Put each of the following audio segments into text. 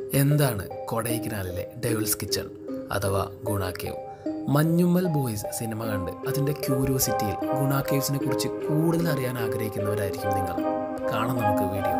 എന്താണ് കൊടൈക്കനാലിലെ devil's kitchen അഥവാ ഗുണ കേവ് മഞ്ഞുമ്മൽ ബോയ്സ് സിനിമ കണ്ട് അതിൻ്റെ ക്യൂരിയോസിറ്റിയിൽ ഗുണ കേവ്സിനെ കുറിച്ച് കൂടുതൽ അറിയാൻ ആഗ്രഹിക്കുന്നവരായിരിക്കും നിങ്ങൾ കാണാം നമുക്ക് വീഡിയോ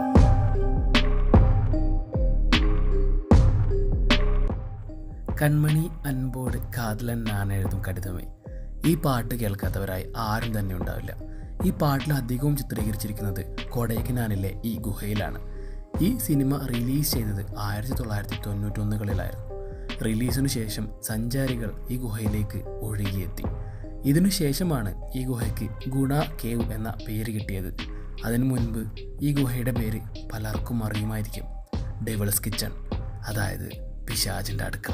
കൺമണി അൻപോട് കാതലൻ ഞാൻ എഴുതും കടിതമേ ഈ പാട്ട് കേൾക്കാത്തവരായി ആരും തന്നെ ഉണ്ടാവില്ല ഈ പാട്ടിൽ അധികവും ചിത്രീകരിച്ചിരിക്കുന്നത് കൊടൈക്കനാലിലെ ഈ ഗുഹയിലാണ് ഈ സിനിമ റിലീസ് ചെയ്തത് ആയിരത്തി തൊള്ളായിരത്തി തൊണ്ണൂറ്റൊന്നുകളിലായിരുന്നു റിലീസിനു ശേഷം സഞ്ചാരികൾ ഈ ഗുഹയിലേക്ക് ഒഴുകിയെത്തി ഇതിനു ശേഷമാണ് ഈ ഗുഹയ്ക്ക് ഗുണ കേവ് എന്ന പേര് കിട്ടിയത് അതിനു മുൻപ് ഈ ഗുഹയുടെ പേര് പലർക്കും അറിയുമായിരിക്കും ഡെവിൾസ് കിച്ചൺ അതായത് പിശാചിൻ്റെ അടുക്കള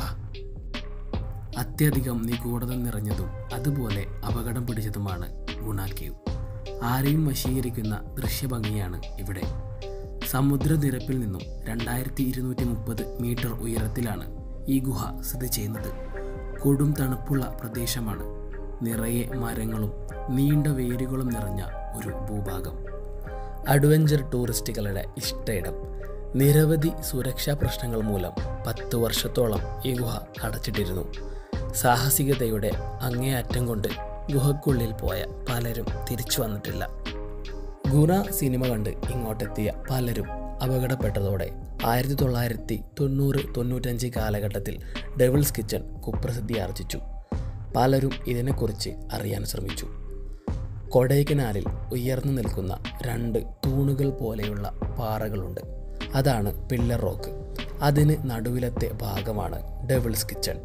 അത്യധികം നിഗൂഢത നിറഞ്ഞതും അതുപോലെ അപകടം പിടിച്ചതുമാണ് ഗുണ കേവ് ആരെയും വശീകരിക്കുന്ന ദൃശ്യഭംഗിയാണ് ഇവിടെ സമുദ്രനിരപ്പിൽ നിന്നും രണ്ടായിരത്തി ഇരുന്നൂറ്റി മുപ്പത് മീറ്റർ ഉയരത്തിലാണ് ഈ ഗുഹ സ്ഥിതി ചെയ്യുന്നത് കൊടും തണുപ്പുള്ള പ്രദേശമാണ് നിറയെ മരങ്ങളും നീണ്ട വേരുകളും നിറഞ്ഞ ഒരു ഭൂഭാഗം അഡ്വഞ്ചർ ടൂറിസ്റ്റുകളുടെ ഇഷ്ടയിടം നിരവധി സുരക്ഷാ പ്രശ്നങ്ങൾ മൂലം പത്ത് വർഷത്തോളം ഈ ഗുഹ അടച്ചിട്ടിരുന്നു സാഹസികതയുടെ അങ്ങേയറ്റം കൊണ്ട് ഗുഹക്കുള്ളിൽ പോയ പലരും തിരിച്ചു വന്നിട്ടില്ല ഗുണ സിനിമ കണ്ട് ഇങ്ങോട്ടെത്തിയ പലരും അപകടപ്പെട്ടതോടെ ആയിരത്തി തൊള്ളായിരത്തി തൊണ്ണൂറ് തൊണ്ണൂറ്റഞ്ച് കാലഘട്ടത്തിൽ ഡെവിൾസ് കിച്ചൺ കുപ്രസിദ്ധി ആർജിച്ചു പലരും ഇതിനെക്കുറിച്ച് അറിയാൻ ശ്രമിച്ചു കൊടൈക്കനാലിൽ ഉയർന്നു നിൽക്കുന്ന രണ്ട് തൂണുകൾ പോലെയുള്ള പാറകളുണ്ട് അതാണ് പില്ലർ റോക്ക് അതിന് നടുവിലത്തെ ഭാഗമാണ് ഡെവിൾസ് കിച്ചൺ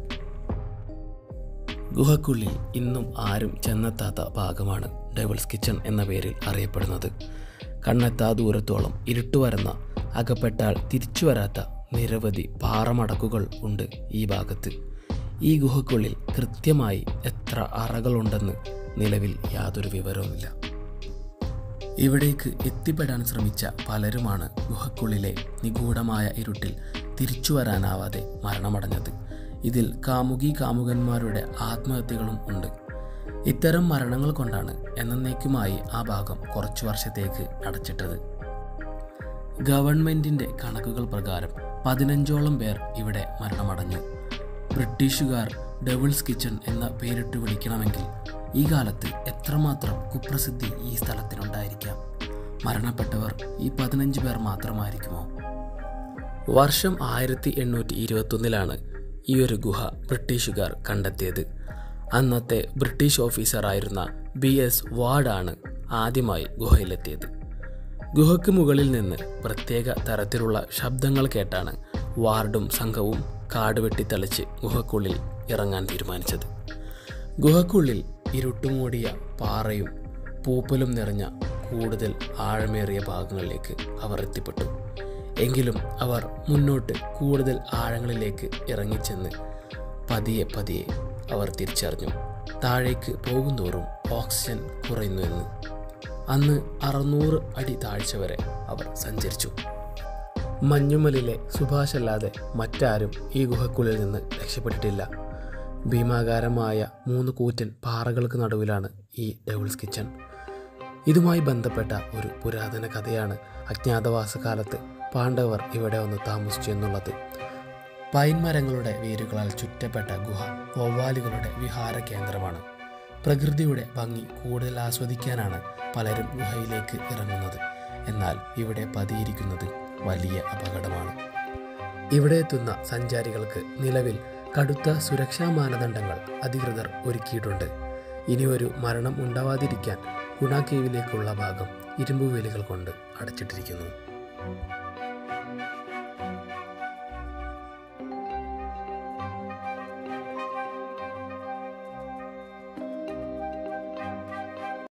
ഗുഹക്കുള്ളിൽ ഇന്നും ആരും ചെന്നെത്താത്ത ഭാഗമാണ് ഡെവിൾസ് കിച്ചൺ എന്ന പേരിൽ അറിയപ്പെടുന്നത് കണ്ണെത്താ ദൂരത്തോളം ഇരുട്ടുവരുന്ന അകപ്പെട്ടാൽ തിരിച്ചു വരാത്ത നിരവധി പാറമടക്കുകൾ ഉണ്ട് ഈ ഭാഗത്ത് ഈ ഗുഹക്കുള്ളിൽ കൃത്യമായി എത്ര അറകളുണ്ടെന്ന് നിലവിൽ യാതൊരു വിവരവുമില്ല ഇവിടേക്ക് എത്തിപ്പെടാൻ ശ്രമിച്ച പലരുമാണ് ഗുഹക്കുള്ളിലെ നിഗൂഢമായ ഇരുട്ടിൽ തിരിച്ചു വരാനാവാതെ മരണമടഞ്ഞത് ഇതിൽ കാമുകി കാമുകന്മാരുടെ ആത്മഹത്യകളും ഉണ്ട് ഇത്തരം മരണങ്ങൾ കൊണ്ടാണ് എന്നേക്കുമായി ആ ഭാഗം കുറച്ചു വർഷത്തേക്ക് അടച്ചിട്ടത് ഗവൺമെന്റിന്റെ കണക്കുകൾ പ്രകാരം പതിനഞ്ചോളം പേർ ഇവിടെ മരണമടഞ്ഞു ബ്രിട്ടീഷുകാർ ഡെവിൾസ് കിച്ചൺ എന്ന പേരിട്ട് വിളിക്കണമെങ്കിൽ ഈ കാലത്ത് എത്രമാത്രം കുപ്രസിദ്ധി ഈ സ്ഥലത്തിനുണ്ടായിരിക്കാം മരണപ്പെട്ടവർ ഈ പതിനഞ്ച് പേർ മാത്രമായിരിക്കുമോ വർഷം ആയിരത്തി എണ്ണൂറ്റി ഇരുപത്തൊന്നിലാണ് ഈ ഒരു ഗുഹ ബ്രിട്ടീഷുകാർ കണ്ടെത്തിയത് അന്നത്തെ ബ്രിട്ടീഷ് ഓഫീസറായിരുന്ന ബി എസ് വാർഡാണ് ആദ്യമായി ഗുഹയിലെത്തിയത് ഗുഹയ്ക്ക് മുകളിൽ നിന്ന് പ്രത്യേക തരത്തിലുള്ള ശബ്ദങ്ങൾ കേട്ടാണ് വാർഡും സംഘവും കാട് വെട്ടിത്തളിച്ച് ഗുഹക്കുള്ളിൽ ഇറങ്ങാൻ തീരുമാനിച്ചത് ഗുഹക്കുള്ളിൽ ഇരുട്ടുമൂടിയ പാറയും പൂപ്പലും നിറഞ്ഞ കൂടുതൽ ആഴമേറിയ ഭാഗങ്ങളിലേക്ക് അവർ എത്തിപ്പെട്ടു എങ്കിലും അവർ മുന്നോട്ട് കൂടുതൽ ആഴങ്ങളിലേക്ക് ഇറങ്ങിച്ചെന്ന് പതിയെ പതിയെ അവർ തിരിച്ചറിഞ്ഞു താഴേക്ക് പോകുന്തോറും ഓക്സിജൻ കുറയുന്നു എന്ന് അന്ന് അറുന്നൂറ് അടി താഴ്ച വരെ അവർ സഞ്ചരിച്ചു മഞ്ഞുമലിലെ സുഭാഷ് അല്ലാതെ മറ്റാരും ഈ ഗുഹക്കുള്ളിൽ നിന്ന് രക്ഷപ്പെട്ടിട്ടില്ല ഭീമാകാരമായ മൂന്ന് കൂറ്റൻ പാറകൾക്ക് നടുവിലാണ് ഈ ഡെവിൾസ് കിച്ചൺ ഇതുമായി ബന്ധപ്പെട്ട ഒരു പുരാതന കഥയാണ് അജ്ഞാതവാസകാലത്ത് പാണ്ഡവർ ഇവിടെ വന്ന് താമസിച്ചു എന്നുള്ളത് പൈൻ മരങ്ങളുടെ വേരുകളാൽ ചുറ്റപ്പെട്ട ഗുഹ വവ്വാലുകളുടെ വിഹാര കേന്ദ്രമാണ് പ്രകൃതിയുടെ ഭംഗി കൂടുതൽ ആസ്വദിക്കാനാണ് പലരും ഗുഹയിലേക്ക് ഇറങ്ങുന്നത് എന്നാൽ ഇവിടെ പതിയിരിക്കുന്നത് വലിയ അപകടമാണ് ഇവിടെ എത്തുന്ന സഞ്ചാരികൾക്ക് നിലവിൽ കടുത്ത സുരക്ഷാ മാനദണ്ഡങ്ങൾ അധികൃതർ ഒരുക്കിയിട്ടുണ്ട് ഇനി ഒരു മരണം ഉണ്ടാവാതിരിക്കാൻ ഗുണ കേവിലേക്കുള്ള ഭാഗം ഇരുമ്പുവേലികൾ കൊണ്ട് അടച്ചിട്ടിരിക്കുന്നു